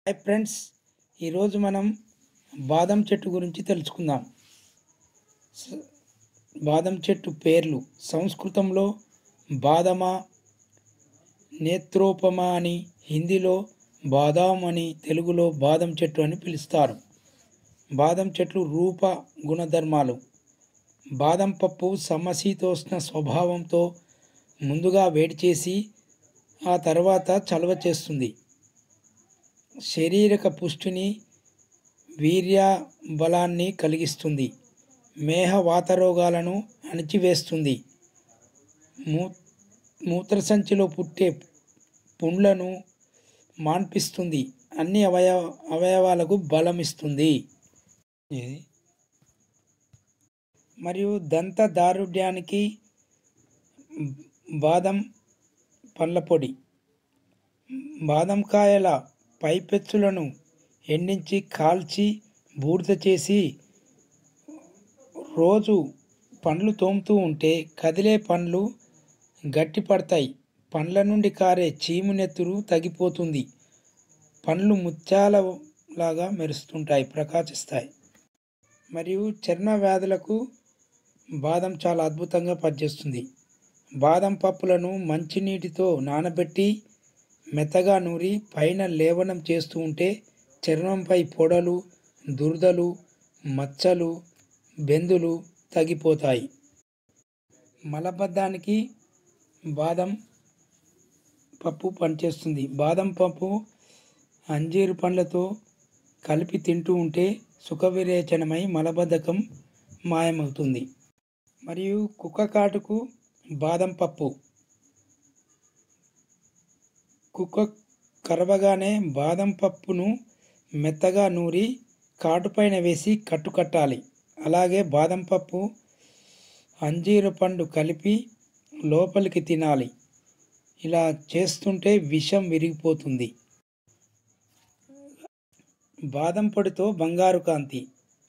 hi friends ఈరోజు మనం బాదం చెట్టు గురించి తెలుసుకుందాం స- బాదం చెట్టు పేర్లు సంస్కృతంలో బాదమ నేత్రోపమ అని హిందీలో బాదాం అని తెలుగులో బాదం చెట్టు అని పిలుస్తారు బాదం చెట్లు రూప గుణధర్మాలు బాదం పప్పు సమశీతోష్ణ స్వభావంతో ముందుగా వేడి చేసి ఆ తర్వాత చలవ చేస్తుంది శారీరక పుష్టిని వీర్య బలాన్ని కలిగిస్తుంది మేహ వాత రోగాలను అణిచివేస్తుంది మూ మూత్రసంచిలో పుట్టే పుండ్లను మాన్పిస్తుంది అన్ని అవయవ అవయవాలకు బలమిస్తుంది ఇది మరియు దంత దారుఢ్యానికి బాదం పండ్ల పొడి బాదం కాయల పైపెచ్చులను ఎండించి కాల్చి బూడిద చేసి రోజు పండ్లు తోముతూ ఉంటే కదిలే పండ్లు గట్టిపడతాయి పండ్ల నుండి కారే చీము నెత్తురు తగ్గిపోతుంది పండ్లు ముత్యాల లాగా మెరుస్తుంటాయి ప్రకాశిస్తాయి మరియు చర్మ వ్యాధులకు బాదం చాలా అద్భుతంగా పనిచేస్తుంది బాదం పప్పులను మంచినీటితో నానబెట్టి మెత్తగా నూరి పైన లేవనం చేస్తూ ఉంటే చర్మంపై పొడలు దురదలు మచ్చలు బెందులు తగ్గిపోతాయి మలబద్ధానికి బాదం పప్పు పనిచేస్తుంది బాదం పప్పు అంజీరు పండ్లతో కలిపి తింటూ ఉంటే సుఖవిరేచనమై మలబద్ధకం మాయమవుతుంది మరియు కుక్క కాటుకు బాదం పప్పు కుక్క కరవగానే బాదం పప్పును మెత్తగా నూరి కాటుపైన వేసి కట్టుకట్టాలి అలాగే బాదం పప్పు అంజీరు పండు కలిపి లోపలికి తినాలి ఇలా చేస్తుంటే విషం విరిగిపోతుంది బాదం పొడితో బంగారు కాంతి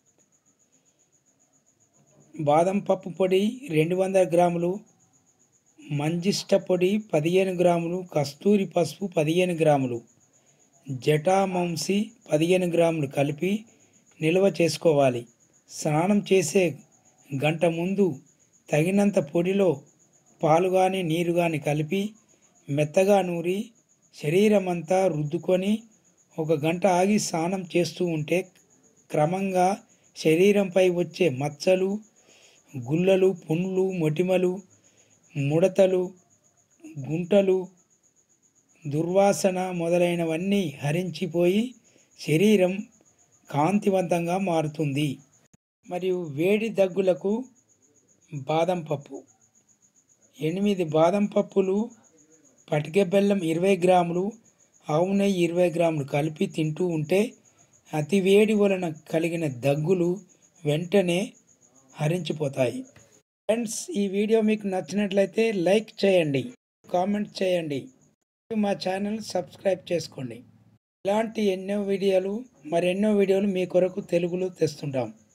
బాదం పప్పు పొడి రెండు వందల గ్రాములు మంజిష్ట పొడి పదిహేను గ్రాములు కస్తూరి పసుపు పదిహేను గ్రాములు జటామంసి పదిహేను గ్రాములు కలిపి నిల్వ చేసుకోవాలి స్నానం చేసే గంట ముందు తగినంత పొడిలో పాలు కానీ నీరు కానీ కలిపి మెత్తగా నూరి శరీరమంతా రుద్దుకొని ఒక గంట ఆగి స్నానం చేస్తూ ఉంటే క్రమంగా శరీరంపై వచ్చే మచ్చలు గుల్లలు పుండ్లు మొటిమలు ముడతలు గుంటలు దుర్వాసన మొదలైనవన్నీ హరించిపోయి శరీరం కాంతివంతంగా మారుతుంది మరియు వేడి దగ్గులకు బాదం పప్పు ఎనిమిది బాదం పప్పులు పటిక బెల్లం ఇరవై గ్రాములు ఆవు నెయ్యి ఇరవై గ్రాములు కలిపి తింటూ ఉంటే అతి వేడి వలన కలిగిన దగ్గులు వెంటనే హరించిపోతాయి ఫ్రెండ్స్ ఈ వీడియో మీకు నచ్చినట్లయితే లైక్ చేయండి కామెంట్ చేయండి మా ఛానల్ సబ్స్క్రైబ్ చేసుకోండి ఇలాంటి ఎన్నో వీడియోలు మరెన్నో వీడియోలు మీ కొరకు తెలుగులో తెస్తుంటాం